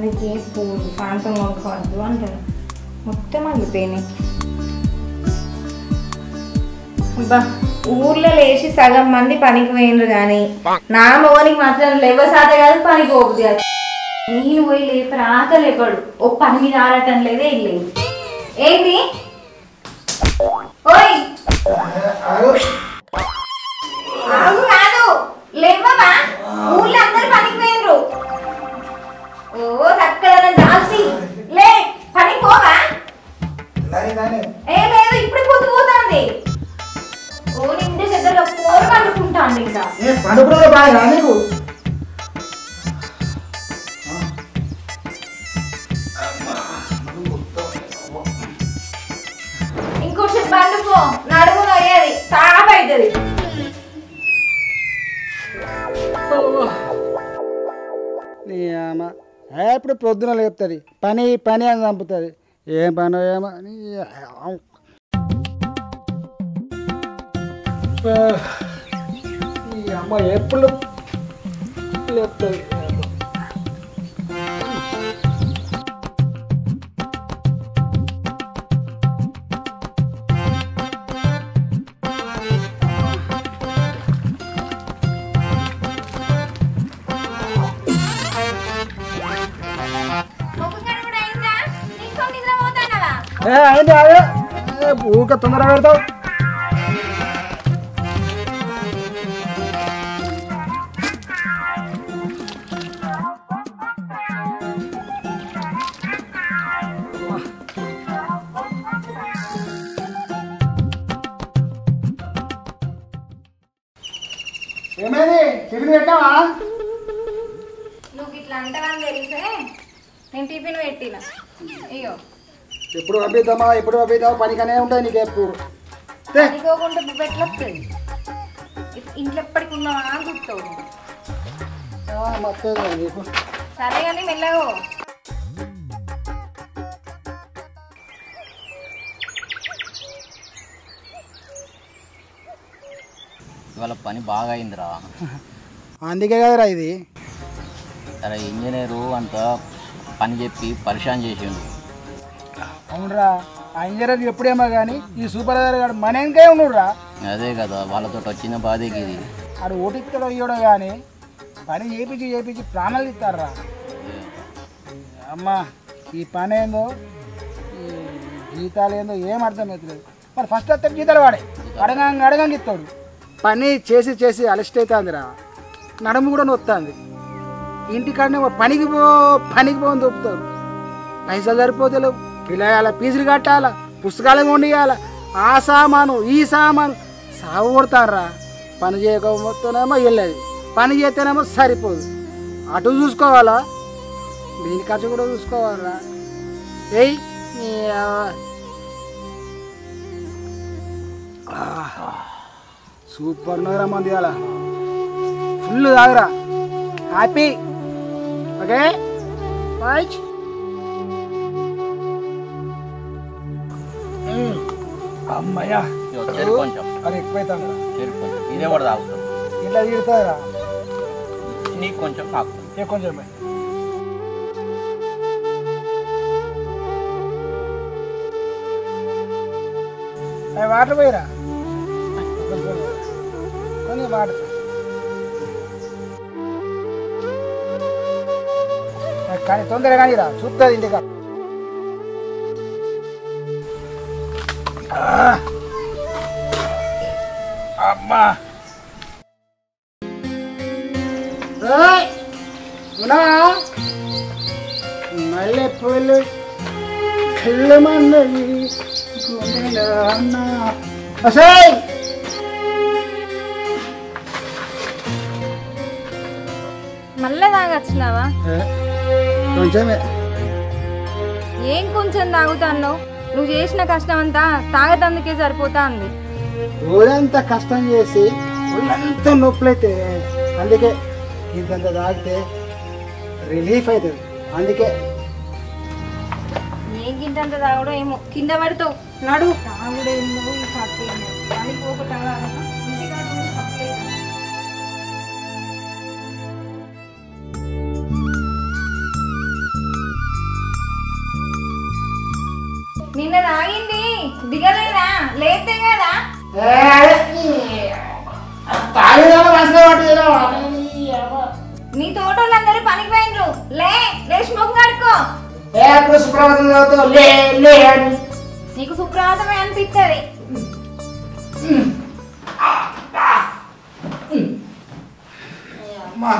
అందుకే పూలు సాయంత్రం కొనుక్కోవద్దు అంటారు మొత్తం అల్లిపోయినాయి అబ్బా ఊర్లో లేచి సగం మంది పనికి పోయినరు కానీ నా మోనికి మాత్రం లేవసాత కాదు పనికి పోతుంది కాదు నేను పోయి లేపరు ఆక లేపాడు ఓ పని మీద ఆడటం లేదే ఏం లేదు ఏంటి ఓయ్ ఆగు కాదు లేవవా ఊర్లో అందరు పనికి పోయినరు ఓ చక్కగా జాస్తి లే పనికి పోవా ఏ లేదు ఇప్పుడు పొద్దు పోతుంది ఓ నిండి చెద్దలో కూర వండుకుంటాను ఇంకా పండుకున్న బాగా నీకు ఇంకొంచెం పండుకో నడుము నొయ్యేది తాప అవుతుంది నీ అమ్మ ఎప్పుడు పొద్దున లేపుతుంది పని పని అని చంపుతుంది ఏం పని ఏమో నీ అమ్మ. ఆ, ఈ అమ్మ ఎప్పుడు లేపుతుంది ఏ అయింది అదే ఏ, ఊక తొందరగా పెడతావు ఏమైంది టిఫిన్ పెట్టావా నువ్వు ఇట్లా అంటావని తెలిసే నేను టిఫిన్ పెట్టిన అయ్యో ఎప్పుడు పంపిద్దామా ఎప్పుడు పంపిద్దామా పనికనే ఉంటుంది నీకు ఎప్పుడు తే. అనుకోకుండా పెట్టలొస్తుంది ఇంట్లో ఎప్పటికి ఉన్నావా అని గుర్తావు ఆ, మస్తు నీకు సరే కానీ మెల్లగో ఇవాళ పని బాగా అయిందిరా అందుకే కదరా ఇది సరే ఇంజనీరు అంత పని చెప్పి పరిశాన్ చేసిండు అవునరా ఆ ఇంజనీర్ ఎప్పుడేమో కానీ ఈ సూపర్వైజర్ గారు మన వెనకే ఉన్నాడురా అదే కదా వాళ్ళతో వచ్చిన బాధకి ఇది ఆడు ఓటిస్తాడో ఇయ్యడో కానీ పని చేపించి చేపించి ప్రాణాలు ఇస్తారా అమ్మ ఈ పని ఏందో ఈ జీతాలు ఏందో ఏం అర్థమవుతలేదు మరి ఫస్ట్ వస్తే జీతాలు వాడే అడగంగా అడగంగా ఇస్తాడు పని చేసి చేసి అలస్ట్ అవుతుందిరా నడుము కూడా నొత్తుంది ఇంటికాడనే ఓ పనికి పో పనికి పోని దొప్పుతారు పైసలు సరిపోతలేవు పిల్లల ఫీజులు కట్టాలా పుస్తకాలు కొండియాల ఆ సామాను ఈ సామాను సాగు కొడతారా పని చేయకపోతేనేమో వెళ్ళేది పని చేస్తేనేమో సరిపోదు అటు చూసుకోవాలా దీని ఖర్చు కూడా చూసుకోవాలా ఏయ్ నీ ఆ- ఆ. సూపర్ నోరా మంది అలా ఫుల్ తాగరా హ్యాపీ ఓకే రైట్ అమ్మయ్యా ఇగో చెరు కొంచెం అది ఎక్కువైతుంది చెరు కొంచెం ఇదే కూడా తాగుతాం ఇట్లా తీరుతుందిరా నీకు కొంచెం నాకు ఏ కొంచెం అవి వాటర్ పోయిరా కొంచెం కొన్ని వాటర్ కానీ తొందరగా కానీ రా చూస్తుంది ఇంటికా అమ్మా ఏయ్! ఉన్నావా మల్లె పూలు కళ్ళమన్నది గుండెలో అన్న అసయ్ మళ్ళీ తాగొచ్చినావా కొంచెమే ఏం కొంచెం తాగుతాను నువ్వు చేసిన కష్టం అంతా తాగతందుకే సరిపోతా ఉంది రోజంతా కష్టం చేసి ఒళ్ళంతా నొప్పులైతే అందుకే ఇంతంత తాగితే రిలీఫ్ అవుతుంది అందుకే ఏం గింటంత తాగడం ఏమో కింద పడతావు నడు తాగుడేందో ఈ కట్టేందో దానికి ఒకటి అవ్వాలన్నా ఇంటికాడ ఉండి తప్పలేదు. నిన్న తాగింది దిగలేదా లేతే కదా తాగేదాన్ని మంచిగా పట్టుదల నీ తోటోళ్ళందరూ పనికి పోయినరు లే లేచి ముఖం కడుక్కో ఏ అప్పుడు సుప్రభాతం చదువుతావు లే లే అని నీకు సుప్రభాతమే అనిపిస్తుంది అమ్మా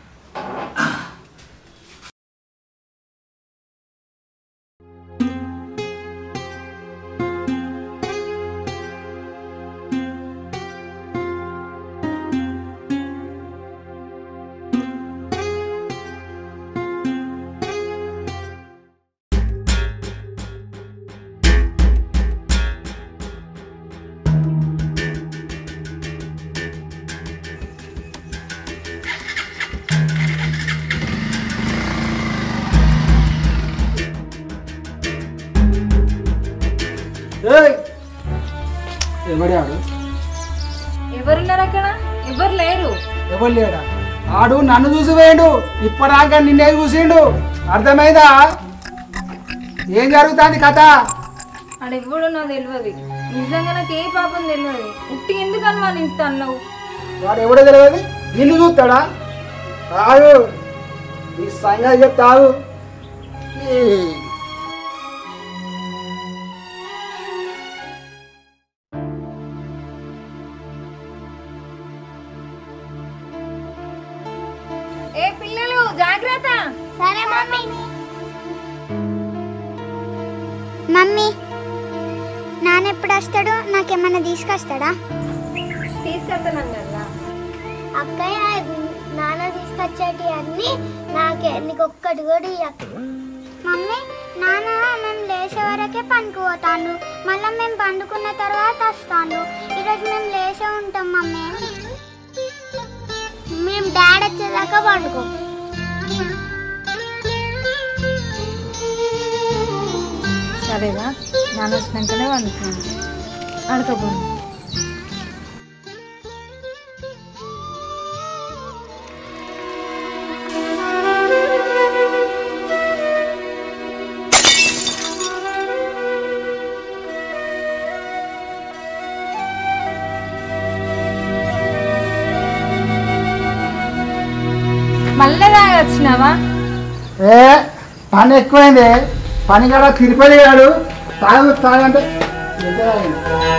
ఏయ్ ఎవడాడు ఎవరున్నారు అక్కడ ఎవరు లేరు ఎవరు లేడా ఆడు నన్ను చూసి వేయండు ఇప్పటిదాకా నిన్నే చూసిండు అర్థమైందా ఏం జరుగుతుంది కథ ఆడెవ్వడో నాకు తెలియదు నిజంగా నాకు ఏ పాపం తెలియదు ఉట్టి ఎందుకు అనుమానిస్తా అన్నావు వాడు ఎవడో తెలియదు నిన్ను చూస్తాడా రాదు నీ సంగతి చెప్తావు ఏ పిల్లలు జాగ్రత్త సరే మమ్మీ మమ్మీ నాన్న ఎప్పుడు వస్తాడు నాకేమన్నా తీసుకొస్తాడా తీసుకెళ్తున్నాను కదా అక్కయ్య నాన్న తీసుకొచ్చేటి అన్ని నాకే నీకు ఒక్కటి కూడా ఇయ్యకు. మమ్మీ నాన్న మేము లేచే వరకే పనికి పోతాను మళ్ళీ మేము పండుకున్న తర్వాత వస్తాను ఈరోజు మేము లేచే ఉంటాం మమ్మీ మేము డాడీ వచ్చేదాకా పండుకో సరేనా నాన్న వచ్చినాకనే వండుకున్నాను అడకపోను మళ్ళీ తాగొచ్చినావా ఏ పని ఎక్కువైంది పని కాడ తిరుపతి తాగు తాగంటే ఎంత తాగిండు?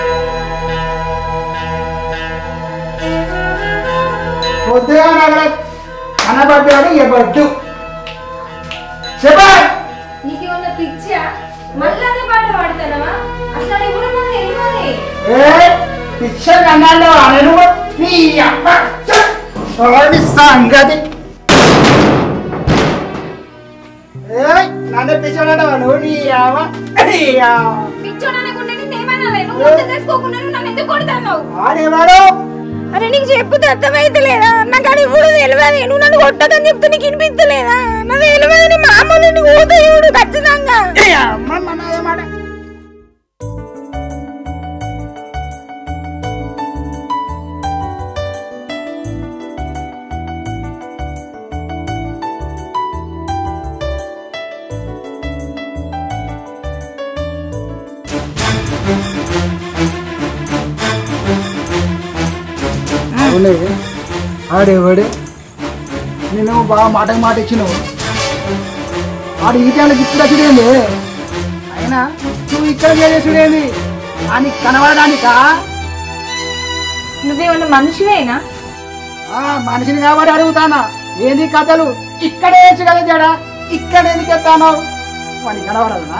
పొద్దుగా అక్కడ కనబడ్డాడు ఇవ్వద్దు చెప్పా నీకేమన్నా పిచ్చా మళ్ళీ అదే పాట పాడతానవా అసలు ఎప్పుడు నాకు తెలియదు ఏ పిక్చర్ అన్నాడు అనను నీ అబ్బ వాడి సంగతి ఏ నన్ను పిక్చర్ అంటావు నీ అవ్వ నీ అవ్వ. పిచ్చోడు అనుకుంటే నేను ఏమన్నా నువ్వు గుర్తు చేసుకోకుండా నువ్వు నన్ను ఎందుకు కొడతావు వాడేవాడు అరే నీకు చెప్పుతే అర్థమైతలేదా నాకు అది ఇప్పుడు తెలియదు నువ్వు నన్ను కొట్టదని చెప్తే నీకు వినిపించలేదా నాకు తెలియదు నీ మామూలు నీకు ఊతయుడు ఖచ్చితంగా ఏ అమ్మ మన ఏమాట అవునే ఆడేవాడు నేను బాగా మాటకి మాట ఇచ్చినావు ఆడు ఈ టైంలో గిఫ్ట్ చూడేంది అయినా నువ్వు ఇక్కడ చేసేసుడేంది అని కనబడడానికా నువ్వేమన్నా మనిషివేనా ఆ, మనిషిని కాబట్టి అడుగుతానా ఏంది కథలు ఇక్కడే వేసు కదా జడా ఇక్కడ ఎందుకు ఎత్తాను వాడిని కనబడదునా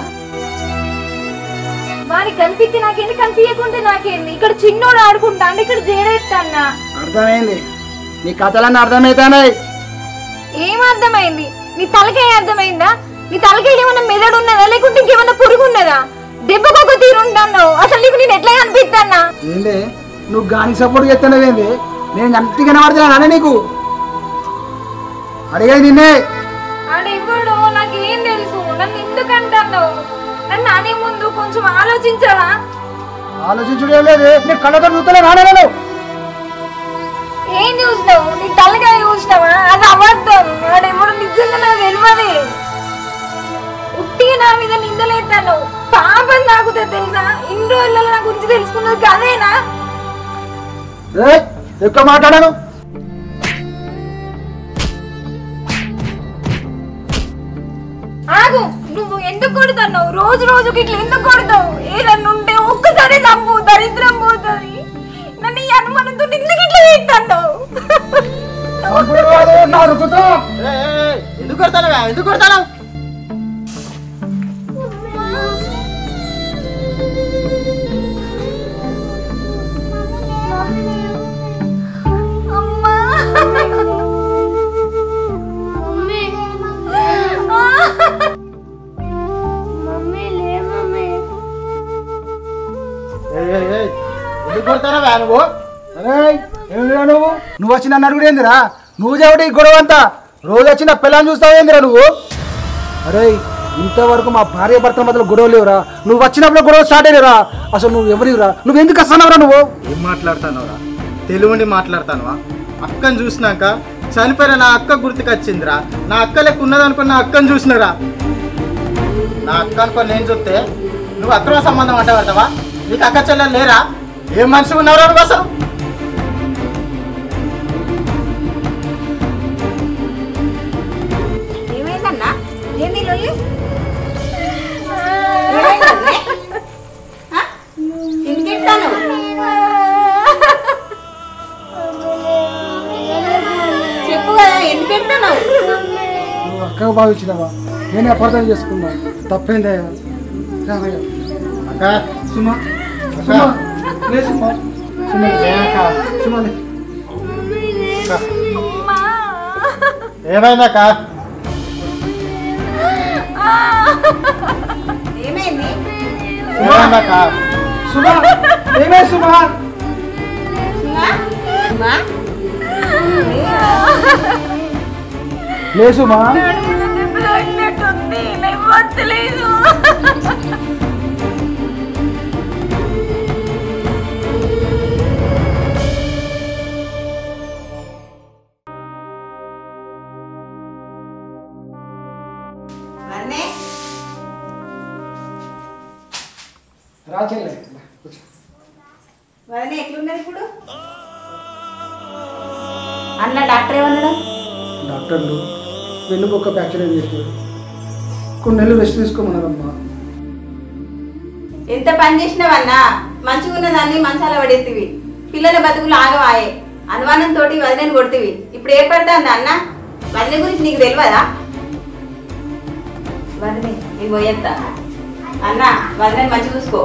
వారికి కనిపించి నాకేంది కనిపించకుంటే నాకేంది ఇక్కడ చిన్నోడు ఆడుకుంటా అంటే ఇక్కడ జేడెత్తాన్నా అర్థమైంది నీ కథలన్నీ అర్థమవుతానాయి ఏం అర్థమైంది నీ తలకాయ అర్థమైందా నీ తలకాయ ఏమన్నా మెదడు ఉన్నదా లేకుంటే ఇంకేమన్నా పురుగు ఉన్నదా దెబ్బకు ఒక తీరు ఉంటాను అసలు నీకు నేను ఎట్లా అనిపిస్తానా ఏంది నువ్వు గానికి సపోర్ట్ చేస్తున్నావేంది నేను ఎంత కనబడుతున్నానా నీకు అడిగేది నిన్నే ఆడెవ్వడు నాకేం తెలుసు నన్ను ఎందుకు అంటాను నన్ను నానే ముందు కొంచెం ఆలోచించవా ఆలోచించుడే లేదు నీ కళ్ళతో చూస్తలే రానలేదు ఏం చూసినావు నీ తలకాయ చూసినావా అది అబద్ధం ఆడెవడు నిజంగా నాకు తెలియదు ఉట్టిగా నా మీద నిందలేస్తాను పాపం నాకుతుంది తెలుసా ఇన్ని రోజులలో నా గురించి తెలుసుకున్నది కదేనా ఏయ్, ఎక్కువ మాట్లాడాను ఆగు నువ్వు ఎందుకు కొడుతున్నావు రోజు రోజుకి ఇట్లా ఎందుకు కొడతావు ఏదన్నా ఉంటే ఒక్కసారి చంపు దరిద్రం పోతుంది నన్ను ఈ అనుమానంతో ఎందుకు ఇట్లా తింటున్నావు చంపుడు కాదు, నరుకుతా. ఎందుకు కొడతాను ఎందుకు కొడతాను అమ్మా ఏయ్, ఏయ్, ఏయ్, ఎందుకు కొడతారా నువ్వు ఏయ్, ఏమిరా నువ్వు నువ్వు వచ్చి నన్ను అడుగుడు ఏందిరా నువ్వు చెవిటి ఈ గొడవ అంతా రోజు వచ్చి నా పిల్లని చూస్తావు ఏందిరా నువ్వు అరే ఇంతవరకు మా భార్య భర్తల మధ్యలో గొడవ లేవురా నువ్వు వచ్చినప్పుడు గొడవ స్టార్ట్ అయ్యారా అసలు నువ్వు ఎవరిరా నువ్వు ఎందుకు వస్తున్నావురా నువ్వు ఏం మాట్లాడతానురా తెలుగుండి మాట్లాడతానువా అక్కని చూసినాక చనిపోయిన నా అక్క గుర్తుకొచ్చిందిరా నా అక్క లెక్క ఉన్నదనుకున్న నా అక్కని చూసినరా నా అక్క అనుకుని నేను చూస్తే నువ్వు అక్రమ సంబంధం అంటే పడతావా నీకు అక్క చెల్లెలు లేరా ఏం మనిషి ఉన్నావురా నువ్వు అసలు ఏమైందన్నా ఏంది ఈ లొల్లి ఎందుకెట్టాను చెప్పు కదా ఎందుకు పెడతాను నువ్వు అక్కగా భావించినావా నేను అపార్థం చేసుకున్నా తప్పేందయ్యా రామయ్య. అక్క సుమా అక్క సుమా లే సుమా సుమా ఏ అక్క? సుమా లే. అక్క. ఏమైందక్క ఏమైంది ఏమైందక్క సుమా ఏమే సుమా లే సుమా తగినట్టుంది నాకు వస్తలేదు రా చెల్లె కూర్చో. వదిన ఎట్లున్నది ఇప్పుడు అన్న డాక్టర్ ఏమన్నాడు డాక్టర్లు వెన్నుపొక్క ఫ్రాక్చర్ అయింది చెప్పారు కొన్ని నెలలు రెస్ట్ తీసుకోమన్నారమ్మా ఎంత పని చేసినావన్నా మంచిగా ఉన్నదాన్ని మంచాల పడేతివి పిల్లల బతుకులు ఆగవాయే అనుమానంతో వదిలేని కొడుతీవి ఇప్పుడు ఏ పడుతుంది అన్న వదిన గురించి నీకు తెలియదా వదిలే నీకు పోయేస్తా అన్న వదిలేని మంచి చూసుకో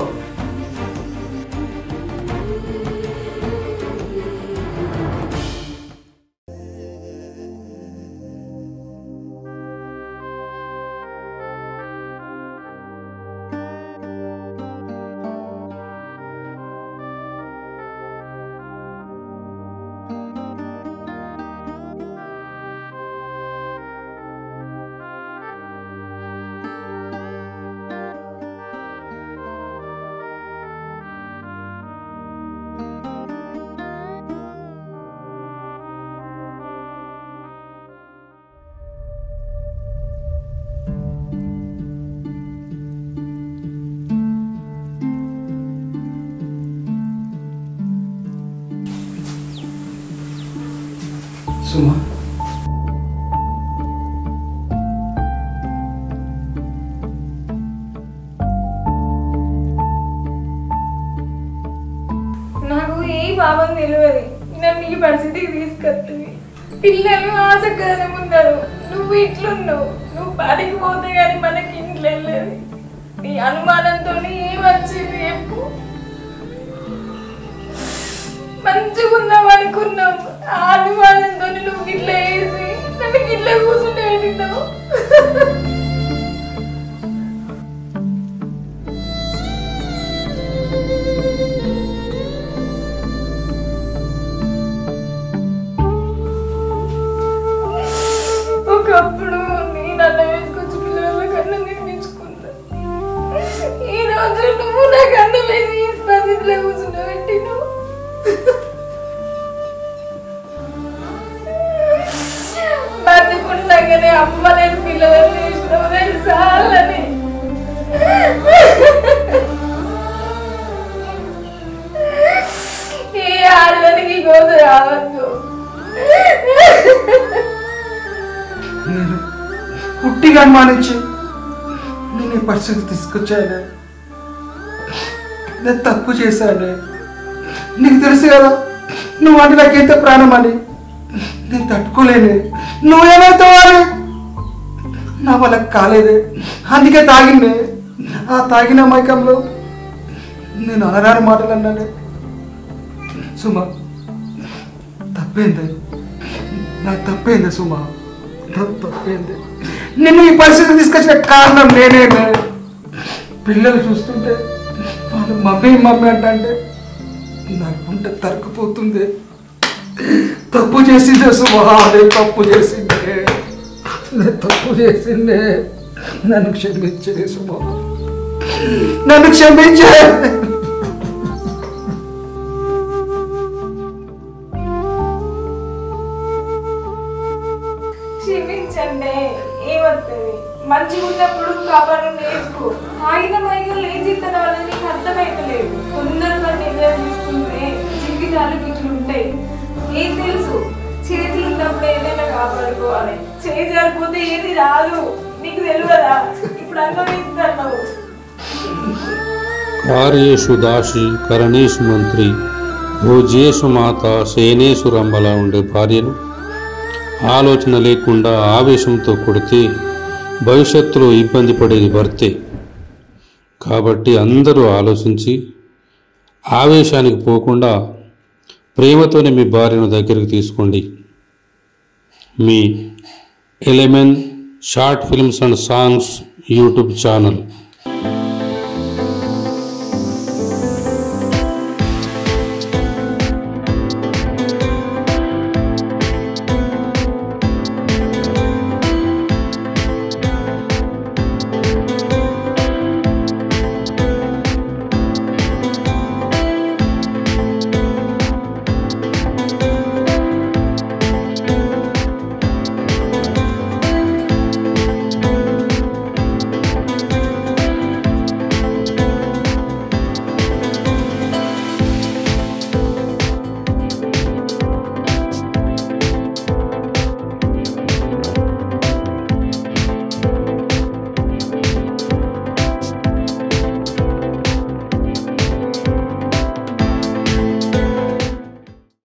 సుమా నాకు ఏ పాపం తెలియదు నన్ను ఈ పరిస్థితికి తీసుకొస్తుంది పిల్లలు ఆసక్తిగానే ఉన్నారు నువ్వు ఇట్లున్నావు నువ్వు పనికి పోతే కానీ మనకి ఇంట్లో వెళ్ళదు నీ అనుమానంతో ఏం వచ్చింది చెప్పు మంచిగా ఉందాం అనుకున్నాం ఆ అనుమానంతో నువ్వు ఇట్లా వేసి నన్ను ఇట్లా కూర్చుంటే పెట్టినావు ఒకప్పుడు నేను అన్న వేసుకొచ్చి పిల్లల కన్నా నిర్మించుకుంటా ఈ రోజు నువ్వు నాకు అన్నం వేసి ఈ పరిస్థితిలో కూర్చుండబెట్టి నువ్వు బతుకుండగానే అమ్మ లేని పిల్లలని అనుమానించి నేను ఈ పరిస్థితి తీసుకొచ్చాను నేను తప్పు చేశాను నీకు తెలుసు కదా నువ్వు అంటే నాకు ఎంత ప్రాణం అని నేను తట్టుకోలేను నువ్వేమైతావు అని నా వల్ల కాలేదే అందుకే తాగిందే ఆ తాగిన మైకంలో నేను అనరాని మాటలు అన్నానే సుమా తప్పేంది నాకు తప్పేంది సుమా నాకు తప్పేంది నిన్ను ఈ పరిస్థితి తీసుకొచ్చిన కారణం నేనే పిల్లలు చూస్తుంటే వాళ్ళు మమ్మీ మమ్మీ అంటే నాకు ఉంటే తరకపోతుంది తప్పు చేసిందే సుమా నేను తప్పు చేసిందే నేను తప్పు చేసిందే నన్ను క్షమించే సుమా నన్ను క్షమించే క్షమించండి ఏమవుతుంది మంచిగా ఉన్నప్పుడు కాపాడు నేర్చుకో ఆగిన మైగా లేచిత్తన వల్ల నీకు అర్థమైతలేదు తొందరగా నిర్ణయం తీసుకుంటే జీవితాలు ఇట్లుంటాయి ఏం తెలుసు చేతులు ఉన్నప్పుడు ఏదైనా కాపాడుకోవాలి చేయి సరిపోతే ఏది రాదు నీకు తెలియదా ఇప్పుడు అనుభవిస్తున్నావు కార్యేషు దాసి కరణేషు మంత్రి భోజేషు మాత శయనేషు రంబలా ఉండే భార్యను ఆలోచన లేకుండా ఆవేశంతో కొడితే భవిష్యత్తులో ఇబ్బంది పడేది భర్తే కాబట్టి అందరూ ఆలోచించి ఆవేశానికి పోకుండా ప్రేమతోనే మీ భార్యను దగ్గరికి తీసుకోండి మీ ఎలెమెన్ short films and songs YouTube channel